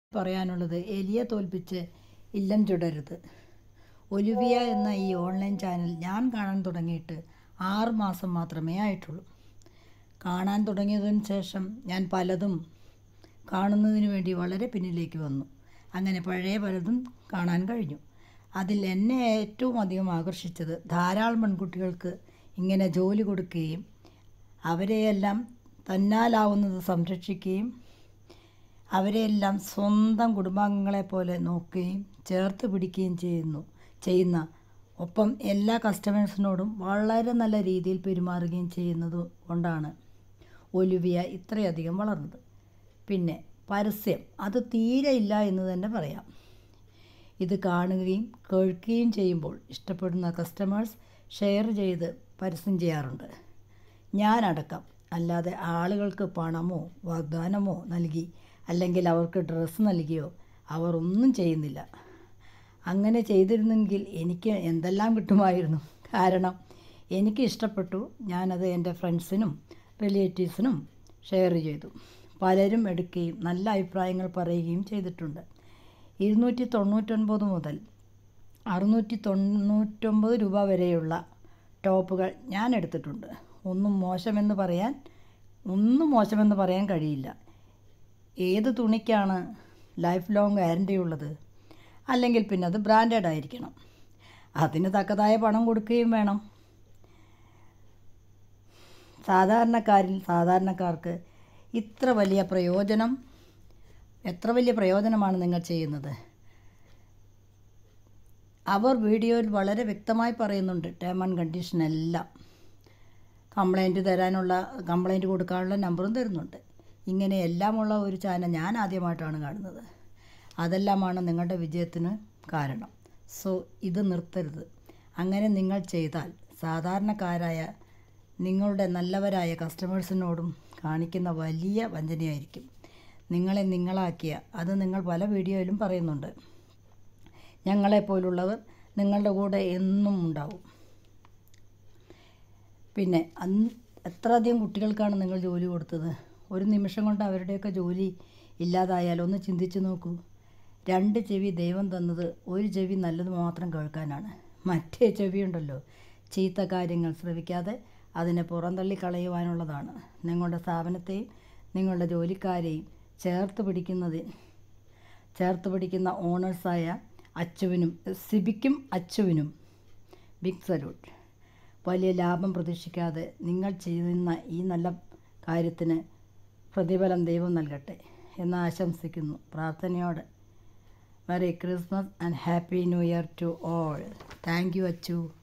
പറയാനുള്ളത് എലിയെ തോൽപ്പിച്ച് ഇല്ലം ചുടരുത് ഒലിവിയ എന്ന ഈ ഓൺലൈൻ ചാനൽ ഞാൻ കാണാൻ തുടങ്ങിയിട്ട് ആറ് മാസം മാത്രമേ ആയിട്ടുള്ളൂ കാണാൻ തുടങ്ങിയതിന് ശേഷം ഞാൻ പലതും കാണുന്നതിന് വേണ്ടി വളരെ പിന്നിലേക്ക് വന്നു അങ്ങനെ പഴയ പലതും കാണാൻ കഴിഞ്ഞു അതിൽ എന്നെ ഏറ്റവും അധികം ആകർഷിച്ചത് ധാരാളം പെൺകുട്ടികൾക്ക് ഇങ്ങനെ ജോലി കൊടുക്കുകയും അവരെയെല്ലാം തന്നാലാവുന്നത് സംരക്ഷിക്കുകയും അവരെയെല്ലാം സ്വന്തം കുടുംബാംഗങ്ങളെ പോലെ നോക്കുകയും ചേർത്ത് പിടിക്കുകയും ചെയ്യുന്നു ചെയ്യുന്ന ഒപ്പം എല്ലാ കസ്റ്റമേഴ്സിനോടും വളരെ നല്ല രീതിയിൽ പെരുമാറുകയും ചെയ്യുന്നത് കൊണ്ടാണ് ഒലിവിയ ഇത്രയധികം വളർന്നത് പിന്നെ പരസ്യം അത് തീരെ ഇല്ല എന്ന് തന്നെ പറയാം ഇത് കാണുകയും കേൾക്കുകയും ചെയ്യുമ്പോൾ ഇഷ്ടപ്പെടുന്ന കസ്റ്റമേഴ്സ് ഷെയർ ചെയ്ത് പരസ്യം ചെയ്യാറുണ്ട് ഞാനടക്കം അല്ലാതെ ആളുകൾക്ക് പണമോ വാഗ്ദാനമോ നൽകി അല്ലെങ്കിൽ അവർക്ക് ഡ്രസ്സ് നൽകിയോ അവർ ഒന്നും ചെയ്യുന്നില്ല അങ്ങനെ ചെയ്തിരുന്നെങ്കിൽ എനിക്ക് എന്തെല്ലാം കിട്ടുമായിരുന്നു കാരണം എനിക്ക് ഇഷ്ടപ്പെട്ടു ഞാനത് എൻ്റെ ഫ്രണ്ട്സിനും റിലേറ്റീവ്സിനും ഷെയർ ചെയ്തു പലരും എടുക്കുകയും നല്ല അഭിപ്രായങ്ങൾ പറയുകയും ചെയ്തിട്ടുണ്ട് ഇരുന്നൂറ്റി തൊണ്ണൂറ്റൊൻപത് മുതൽ അറുന്നൂറ്റി തൊണ്ണൂറ്റൊമ്പത് രൂപ വരെയുള്ള ടോപ്പുകൾ ഞാൻ എടുത്തിട്ടുണ്ട് ഒന്നും മോശമെന്ന് പറയാൻ ഒന്നും മോശമെന്ന് പറയാൻ കഴിയില്ല ഏത് തുണിക്കാണ് ലൈഫ് ലോങ് ഗ്യാരണ്ടി ഉള്ളത് അല്ലെങ്കിൽ പിന്നെ അത് ബ്രാൻഡഡ് ആയിരിക്കണം അതിന് തക്കതായ പണം കൊടുക്കുകയും വേണം സാധാരണക്കാരിൽ സാധാരണക്കാർക്ക് ഇത്ര വലിയ പ്രയോജനം എത്ര വലിയ പ്രയോജനമാണ് നിങ്ങൾ ചെയ്യുന്നത് അവർ വീഡിയോയിൽ വളരെ വ്യക്തമായി പറയുന്നുണ്ട് ടേം ആൻഡ് കണ്ടീഷൻ എല്ലാം കംപ്ലൈൻറ്റ് തരാനുള്ള കംപ്ലൈൻറ്റ് കൊടുക്കാനുള്ള നമ്പറും തരുന്നുണ്ട് ഇങ്ങനെ എല്ലാമുള്ള ഒരു ചാനൽ ഞാൻ ആദ്യമായിട്ടാണ് കാണുന്നത് അതെല്ലാമാണ് നിങ്ങളുടെ വിജയത്തിന് കാരണം സോ ഇത് നിർത്തരുത് അങ്ങനെ നിങ്ങൾ ചെയ്താൽ സാധാരണക്കാരായ നിങ്ങളുടെ നല്ലവരായ കസ്റ്റമേഴ്സിനോടും കാണിക്കുന്ന വലിയ വഞ്ചനയായിരിക്കും നിങ്ങളെ നിങ്ങളാക്കിയ അത് നിങ്ങൾ പല വീഡിയോയിലും പറയുന്നുണ്ട് ഞങ്ങളെപ്പോലുള്ളവർ നിങ്ങളുടെ കൂടെ എന്നും ഉണ്ടാവും പിന്നെ അന്ന് എത്ര അധികം കുട്ടികൾക്കാണ് നിങ്ങൾ ജോലി കൊടുത്തത് ഒരു നിമിഷം കൊണ്ട് അവരുടെയൊക്കെ ജോലി ഇല്ലാതായാൽ ഒന്ന് ചിന്തിച്ചു നോക്കൂ രണ്ട് ചെവി ദൈവം തന്നത് ഒരു ചെവി നല്ലത് മാത്രം കേൾക്കാനാണ് മറ്റേ ചെവി ഉണ്ടല്ലോ ചീത്ത കാര്യങ്ങൾ ശ്രവിക്കാതെ അതിനെ പുറന്തള്ളി കളയുവാനുള്ളതാണ് നിങ്ങളുടെ സ്ഥാപനത്തെയും നിങ്ങളുടെ ജോലിക്കാരെയും ചേർത്ത് പിടിക്കുന്നതിൽ ചേർത്ത് പിടിക്കുന്ന ഓണേഴ്സായ അച്ചുവിനും സിബിക്കും അച്ചുവിനും ബിഗ് സല്യൂട്ട് വലിയ ലാഭം പ്രതീക്ഷിക്കാതെ നിങ്ങൾ ചെയ്യുന്ന ഈ നല്ല കാര്യത്തിന് പ്രതിഫലം ദൈവം നൽകട്ടെ എന്ന് ആശംസിക്കുന്നു പ്രാർത്ഥനയോടെ merry Christmas and happy new year to all thank you Achu